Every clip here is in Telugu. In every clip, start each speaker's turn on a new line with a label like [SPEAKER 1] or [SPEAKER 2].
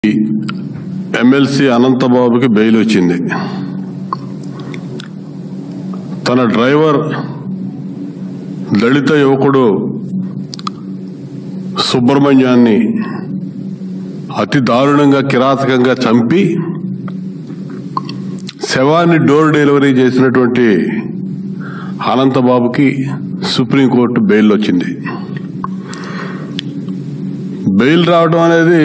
[SPEAKER 1] ఎమ్మెల్సీ అనంతబాబుకి బెయిల్ వచ్చింది తన డ్రైవర్ దళిత యువకుడు సుబ్రహ్మణ్యాన్ని అతి దారుణంగా కిరాతకంగా చంపి శవాన్ని డోర్ డెలివరీ చేసినటువంటి అనంతబాబుకి సుప్రీంకోర్టు బెయిల్ వచ్చింది బెయిల్ రావడం అనేది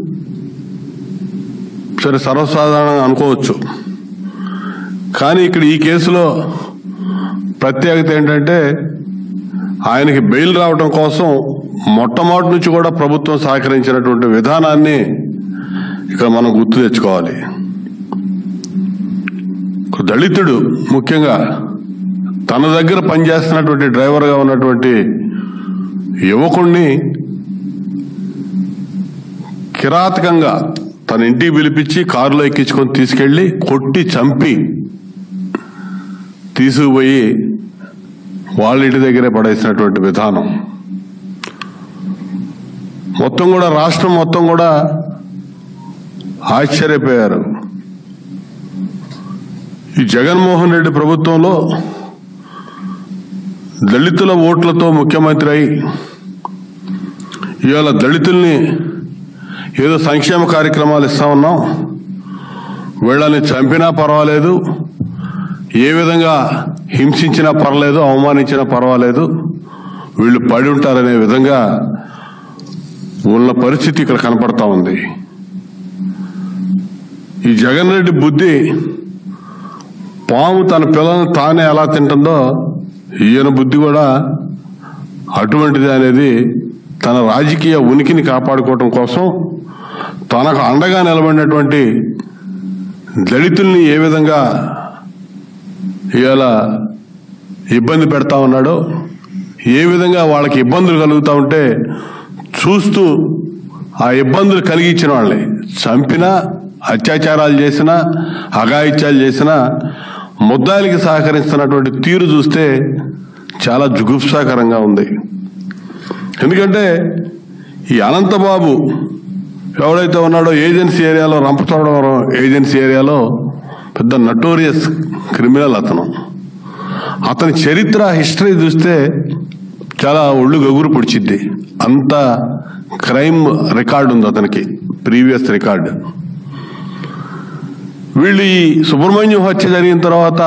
[SPEAKER 1] సరే సర్వసాధారణంగా అనుకోవచ్చు కానీ ఇక్కడ ఈ కేసులో ప్రత్యేకత ఏంటంటే ఆయనకి బెయిల్ రావడం కోసం మొట్టమొదటి నుంచి కూడా ప్రభుత్వం సహకరించినటువంటి విధానాన్ని ఇక్కడ మనం గుర్తు తెచ్చుకోవాలి ఒక దళితుడు ముఖ్యంగా తన దగ్గర పనిచేస్తున్నటువంటి డ్రైవర్గా ఉన్నటువంటి యువకుణ్ణి కిరాతకంగా తన ఇంటికి పిలిపించి కారులో ఎక్కించుకొని తీసుకెళ్లి కొట్టి చంపి తీసుకుపోయి వాళ్ళ ఇంటి దగ్గరే పడేసినటువంటి విధానం మొత్తం కూడా రాష్ట్రం మొత్తం కూడా ఆశ్చర్యపోయారు ఈ జగన్మోహన్ రెడ్డి ప్రభుత్వంలో దళితుల ఓట్లతో ముఖ్యమంత్రి అయి ఇవాళ దళితుల్ని ఏదో సంక్షేమ కార్యక్రమాలు ఇస్తా ఉన్నాం వీళ్ళని చంపినా పర్వాలేదు ఏ విధంగా హింసించినా పర్లేదు అవమానించినా పర్వాలేదు వీళ్ళు పడి ఉంటారనే విధంగా ఉన్న పరిస్థితి ఇక్కడ కనపడతా ఉంది ఈ జగన్ రెడ్డి బుద్ధి పాము తన పిల్లల్ని తానే ఎలా తింటుందో ఈయన బుద్ధి కూడా అటువంటిది అనేది తన రాజకీయ ఉనికిని కాపాడుకోవటం కోసం తనకు అండగా నిలబడినటువంటి దళితుల్ని ఏ విధంగా ఇవాళ ఇబ్బంది పెడతా ఉన్నాడో ఏ విధంగా వాళ్ళకి ఇబ్బందులు కలుగుతా ఉంటే చూస్తూ ఆ ఇబ్బందులు కలిగించిన వాళ్ళని చంపినా అత్యాచారాలు చేసినా అఘాయిత్యాలు చేసినా ముద్దాయిలకి సహకరిస్తున్నటువంటి తీరు చూస్తే చాలా జుగుప్సాకరంగా ఉంది ఎందుకంటే ఈ అనంతబాబు ఎవడైతే ఉన్నాడో ఏజెన్సీ ఏరియాలో రంపచోడవరం ఏజెన్సీ ఏరియాలో పెద్ద నటోరియస్ క్రిమినల్ అతను అతని చరిత్ర హిస్టరీ చూస్తే చాలా ఒళ్ళు గగురు పొడిచిద్ది అంత క్రైమ్ రికార్డు ఉంది అతనికి ప్రీవియస్ రికార్డు వీళ్ళు ఈ సుబ్రహ్మణ్యం హత్య జరిగిన తర్వాత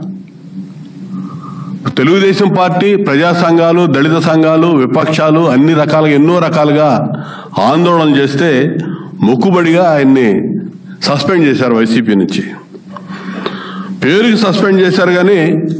[SPEAKER 1] తెలుగుదేశం పార్టీ ప్రజా సంఘాలు దళిత సంఘాలు విపక్షాలు అన్ని రకాలుగా ఎన్నో రకాలుగా ఆందోళన చేస్తే మొక్కుబడిగా ఆయన్ని సస్పెండ్ చేశారు వైసీపీ నుంచి పేరుకి సస్పెండ్ చేశారు కానీ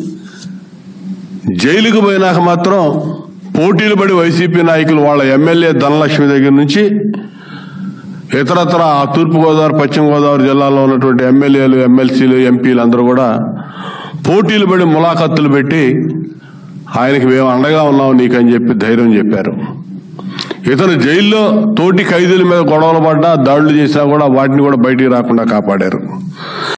[SPEAKER 1] జైలుకు పోయినాక మాత్రం పోటీలు పడి వైసీపీ నాయకులు వాళ్ళ ఎమ్మెల్యే ధనలక్ష్మి దగ్గర నుంచి ఇతరత్ర ఆ తూర్పుగోదావరి పశ్చిమ గోదావరి జిల్లాలో ఉన్నటువంటి ఎమ్మెల్యేలు ఎమ్మెల్సీలు ఎంపీలు అందరూ కూడా పోటీలు పడి ములాఖత్తులు పెట్టి ఆయనకి మేము అండగా ఉన్నాం నీకని చెప్పి ధైర్యం చెప్పారు ఇతను జైల్లో తోటి ఖైదీల మీద గొడవలు పడ్డా దాడులు చేసినా కూడా వాటిని కూడా బయటికి రాకుండా కాపాడారు